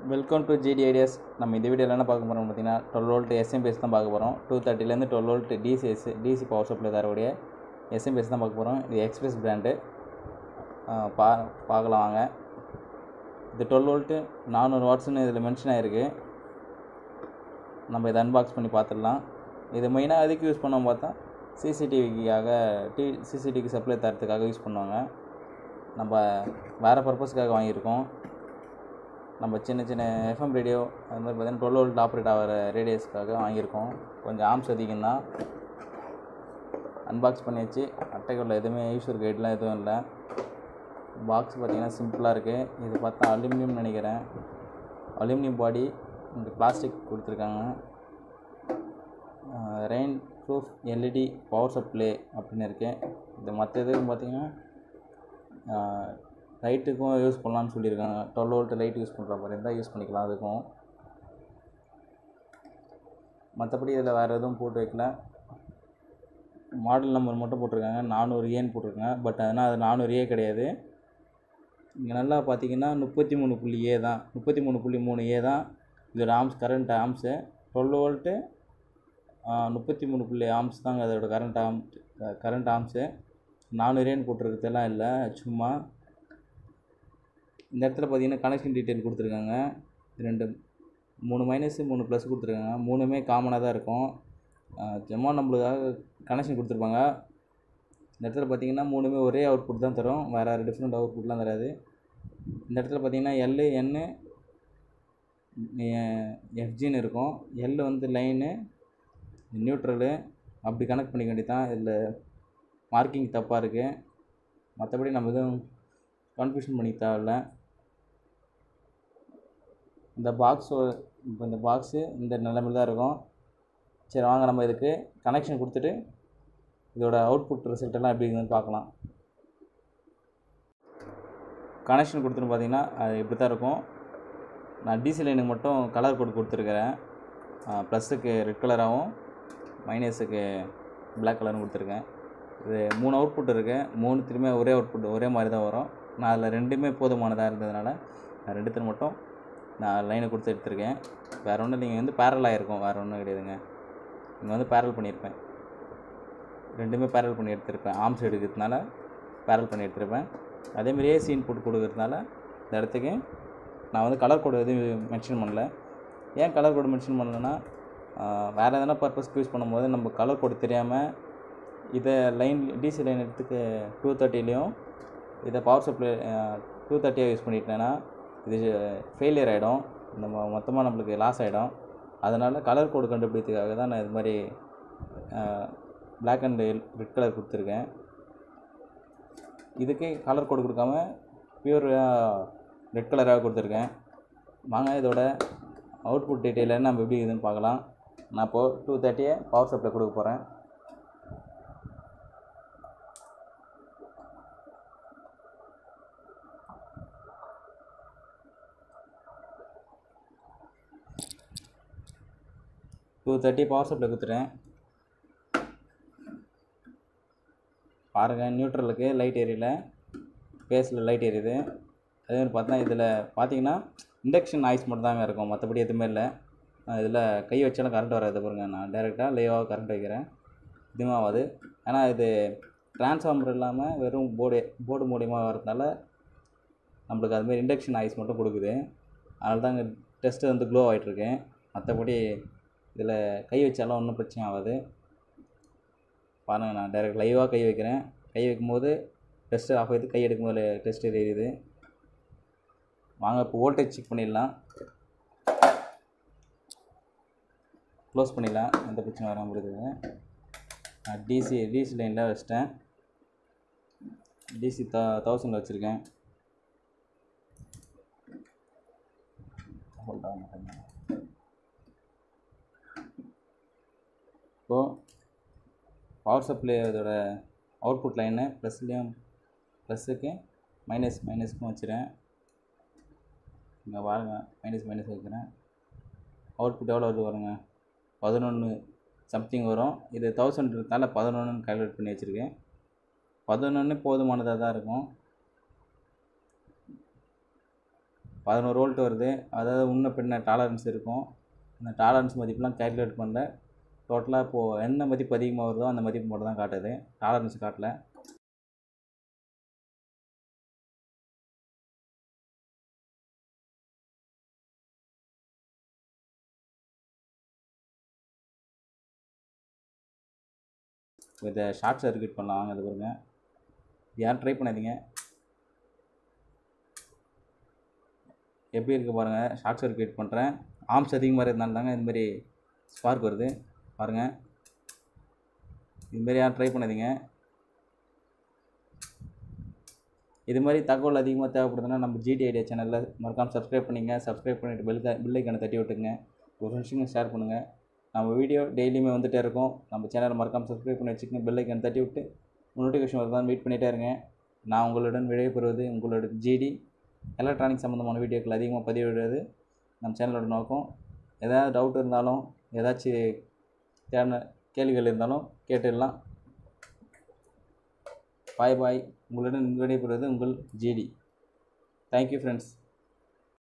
welcome to GT ideas நம்ம இந்த வீடியோவில் என்ன பார்க்க போகிறோம் பார்த்தீங்கன்னா டுவெல் வோல்ட் எஸ்எம்பிஎஸ் தான் பார்க்க போகிறோம் டூ தேர்ட்டிலேருந்து twelve volt DCS DC power supply தரக்கூடிய எஸ்எம்பிஎஸ் தான் பார்க்க போகிறோம் இது எக்ஸ்பிரஸ் பிராண்டு பா பார்க்கலாம் வாங்க இது டுவெல் வோல்ட்டு நானூறு வாட்ஸ்னு இதில் மென்ஷன் ஆகிருக்கு நம்ம இதை அன்பாக்ஸ் பண்ணி பார்த்துடலாம் இது மெயினாக எதுக்கு யூஸ் பண்ணோம் பார்த்தா சிசிடிவிக்காக டி சிசிடிவிக்கு சப்ளை தரத்துக்காக யூஸ் பண்ணுவாங்க நம்ம வேறு பர்பஸ்க்காக வாங்கியிருக்கோம் நம்ம சின்ன சின்ன எஃப்எம் ரேடியோ அது மாதிரி பார்த்தீங்கன்னா டுவெல் வோல்ட் ஆப்ரேட் ஆகிற ரேடியோஸ்க்காக வாங்கியிருக்கோம் கொஞ்சம் ஆம்ஸ் அதிகம் தான் அன்பாக்ஸ் பண்ணி வச்சு அட்டைக்குள்ள எதுவுமே யூஸர் கைட்லாம் எதுவும் இல்லை பாக்ஸ் பார்த்தீங்கன்னா சிம்பிளாக இருக்குது இது பார்த்தா அலுமினியம் நினைக்கிறேன் அலுமினியம் பாடி இந்த பிளாஸ்டிக் கொடுத்துருக்காங்க rain proof LED power supply அப்படின்னு இருக்குது இது மற்ற இதுன்னு பார்த்தீங்கன்னா லைட்டுக்கும் யூஸ் பண்ணலான்னு சொல்லியிருக்காங்க டுவெல் வோல்ட் லைட் யூஸ் பண்ணுற மாதிரி இருந்தால் யூஸ் பண்ணிக்கலாம் அதுக்கும் மற்றபடி இதில் வேறு எதுவும் போட்டு வைக்கல மாடல் நம்பர் மட்டும் போட்டிருக்காங்க நானூறு ஏன்னு போட்டிருக்காங்க பட் ஆனால் அது நானூறு ஏ கிடையாது இங்கே நல்லா பார்த்தீங்கன்னா முப்பத்தி மூணு புள்ளி ஏ தான் முப்பத்தி மூணு புள்ளி மூணு ஏ தான் இதோட amps current amps twelve volt முப்பத்தி மூணு புள்ளி ஆம்ஸ் தாங்க அதோட கரண்ட் ஆம் கரண்ட் ஆம்ஸு நானூறேன்னு போட்டிருக்கிறதெல்லாம் இல்லை சும்மா இந்த இடத்துல பார்த்தீங்கன்னா கனெக்ஷன் டீட்டெயில் கொடுத்துருக்காங்க ரெண்டு மூணு மைனஸு மூணு ப்ளஸ் கொடுத்துருக்காங்க மூணுமே காமனாக தான் இருக்கும் சும்மா நம்மளுக்காக கனெக்ஷன் கொடுத்துருப்பாங்க இந்த இடத்துல பார்த்தீங்கன்னா மூணுமே ஒரே அவுட்புட் தான் தரும் வேறு வேறு டிஃப்ரெண்ட் அவுட்புட்லாம் தராது இந்த இடத்துல பார்த்தீங்கன்னா எல்லு என்னு எஃப்ஜின்னு இருக்கும் எல் வந்து லைனு நியூட்ரலு அப்படி கனெக்ட் பண்ணிக்க வேண்டியதான் இதில் மார்க்கிங் தப்பாக இருக்குது மற்றபடி நம்ம எதுவும் கன்ஃபியூஷன் பண்ணி தேவையில்ல இந்த பாக்ஸு இப்போ இந்த பாக்ஸு இந்த நிலைமையில் தான் இருக்கும் சரி வாங்க நம்ம இதுக்கு கனெக்ஷன் கொடுத்துட்டு இதோட அவுட்புட் ரிசல்ட் எல்லாம் எப்படி இருக்குதுன்னு பார்க்கலாம் கனெக்ஷன் கொடுத்துட்டு பார்த்தீங்கன்னா அது இப்படி தான் இருக்கும் நான் டிசி லைனுக்கு மட்டும் கலர் கோட் கொடுத்துருக்கிறேன் ப்ளஸ்ஸுக்கு ரெட் கலராகவும் மைனஸுக்கு பிளாக் கலரும் கொடுத்துருக்கேன் இது மூணு அவுட்புட் இருக்குது மூணுத்துலையுமே ஒரே அவுட்புட் ஒரே மாதிரி தான் வரும் நான் அதில் ரெண்டுமே போதுமானதாக இருந்ததுனால நான் ரெண்டுத்தில் மட்டும் நான் லைனை கொடுத்து எடுத்திருக்கேன் வேறு ஒன்றும் நீங்கள் வந்து பேரல் ஆகிருக்கும் வேறு ஒன்றும் கிடையாதுங்க இங்கே வந்து பேரல் பண்ணியிருப்பேன் ரெண்டுமே பேரல் பண்ணி எடுத்திருப்பேன் ஆம்ஸ் எடுக்கிறதுனால பேரல் பண்ணி எடுத்திருப்பேன் அதேமாரி ஏசி இன்புட் கொடுக்கறதுனால இந்த இடத்துக்கு நான் வந்து கலர் கோடு எதுவும் மென்ஷன் பண்ணல ஏன் கலர் கோடு மென்ஷன் பண்ணலன்னா வேறு எதனா பர்பஸ்க்கு யூஸ் பண்ணும்போது நம்ம கலர் கோடு தெரியாமல் இதை லைன் டிசி லைன் எடுத்துக்கு டூ தேர்ட்டிலையும் இதை பவர் சப்ளை டூ தேர்ட்டியாக யூஸ் பண்ணிட்டேன்னா இது ஃபெயிலியர் ஆகிடும் நம்ம மொத்தமாக நம்மளுக்கு லாஸ் ஆகிடும் அதனால் கலர் கோடு கண்டுபிடிக்கிறதுக்காக தான் நான் இது மாதிரி பிளாக் அண்ட் ரெட் கலர் கொடுத்துருக்கேன் இதுக்கு கலர் கோடு கொடுக்காம பியூர் ரெட் கலராக கொடுத்துருக்கேன் வாங்க இதோட அவுட்புட் டீட்டெயில் நம்ம எப்படி இதுன்னு பார்க்கலாம் நான் இப்போது டூ தேர்ட்டியை பவர் சப்ளை கொடுக்க போகிறேன் டூ தேர்ட்டி பவர் சப்ளை கொடுத்துட்டேன் பாருங்கள் நியூட்ரலுக்கு லைட் எரியல ஃபேஸில் லைட் எரியுது அதே மாதிரி பார்த்தா இதில் பார்த்தீங்கன்னா இண்டக்ஷன் நாய்ஸ் மட்டும் தாங்க இருக்கும் மற்றபடி எதுவுமே இல்லை இதில் கை வச்சாலும் கரண்ட் வராது பாருங்க நான் டேரெக்டாக லேவாக கரண்ட் வைக்கிறேன் இதுவும் ஆகாது ஏன்னா இது ட்ரான்ஸ்ஃபார்மர் இல்லாமல் வெறும் போர்டு போர்டு மூலியமாக வரதுனால நம்மளுக்கு அதுமாரி இண்டக்ஷன் நாய்ஸ் மட்டும் கொடுக்குது அதனால தான் இங்கே டெஸ்ட்டு வந்து க்ளோ ஆகிட்ருக்கேன் மற்றபடி இதில் கை வச்சாலும் ஒன்றும் பிரச்சனை ஆகாது பாருங்கள் நான் டைரெக்ட் லைவாக கை வைக்கிறேன் கை வைக்கும்போது டெஸ்ட்டு ஆஃப் ஆகிடுது கை எடுக்கும்போது டெஸ்ட் எரியுது வாங்க இப்போ வோல்டேஜ் செக் பண்ணிடலாம் க்ளோஸ் பண்ணிடலாம் எந்த பிரச்சனை வராமல் முடியுதுங்க நான் டிசி டிசி லைனில் வச்சிட்டேன் டிசி த தௌசண்டில் வச்சுருக்கேன் ஹோல்ட் ஆக மாட்டேங்க இப்போது பவர் சப்ளை அதோட அவுட்புட் லைனு ப்ளஸ்லேயும் ப்ளஸ்ஸுக்கு மைனஸ் மைனஸ்க்கும் வச்சுறேன் இங்கே பாருங்கள் மைனஸ் மைனஸ் வைக்கிறேன் அவுட்புட் எவ்வளோ வருது பாருங்க பதினொன்று சம்திங் வரும் இது தௌசண்ட் இருக்கனால பதினொன்றுன்னு கால்குலேட் பண்ணி வச்சுருக்கேன் பதினொன்று போதுமானதாக தான் இருக்கும் பதினோரு வோல்ட் வருது அதாவது முன்ன பின்ன டாலரன்ஸ் இருக்கும் அந்த டாலரன்ஸ் மதிப்புலாம் கேல்குலேட் பண்ணல டோட்டலாக இப்போது என்ன மதிப்பு அதிகமாக வருதோ அந்த மதிப்பு மட்டும் தான் காட்டுது டாலரன்ஸ் காட்டல இதை ஷார்ட் சர்க்யூட் பண்ணலாம் வாங்க இது பாருங்க யாரும் ட்ரை பண்ணாதீங்க எப்படி இருக்குது பாருங்கள் ஷார்ட் சர்க்யூட் பண்ணுறேன் ஆர்ம்ஸ் அதிகமாக இருந்தாலும் தாங்க இதுமாரி ஸ்பார்க் வருது பாருங்கள் இதுமாரி யாரும் ட்ரை பண்ணாதீங்க இது மாதிரி தகவல் அதிகமாக தேவைப்படுதுன்னா நம்ம ஜிடி ஐடியா சேனலில் மறக்காமல் சப்ஸ்கிரைப் பண்ணிங்க சப்ஸ்கிரைப் பண்ணிவிட்டு பெல் பெல்லைக்கான தட்டி விட்டுங்க ஒரு நிமிஷம் ஷேர் பண்ணுங்கள் நம்ம வீடியோ டெய்லியுமே வந்துகிட்டே இருக்கும் நம்ம சேனலை மறக்காமல் சப்ஸ்கிரைப் பண்ணி வச்சுக்கோங்க பெல்லைக்கான தட்டி விட்டு நோட்டிஃபிகேஷன் வருதான் வெயிட் பண்ணிகிட்டே இருங்க நான் உங்களுடன் விடைபெறுவது உங்களோட ஜிடி எலக்ட்ரானிக் சம்மந்தமான வீடியோக்கள் அதிகமாக பதிவிடுறது நம்ம சேனலோட நோக்கம் ஏதாவது டவுட் இருந்தாலும் ஏதாச்சும் தேவையான கேள்விகள் இருந்தாலும் கேட்டுடலாம் பாய் பாய் உங்களுடன் விடைபெறுவது உங்கள் ஜிடி தேங்க்யூ ஃப்ரெண்ட்ஸ்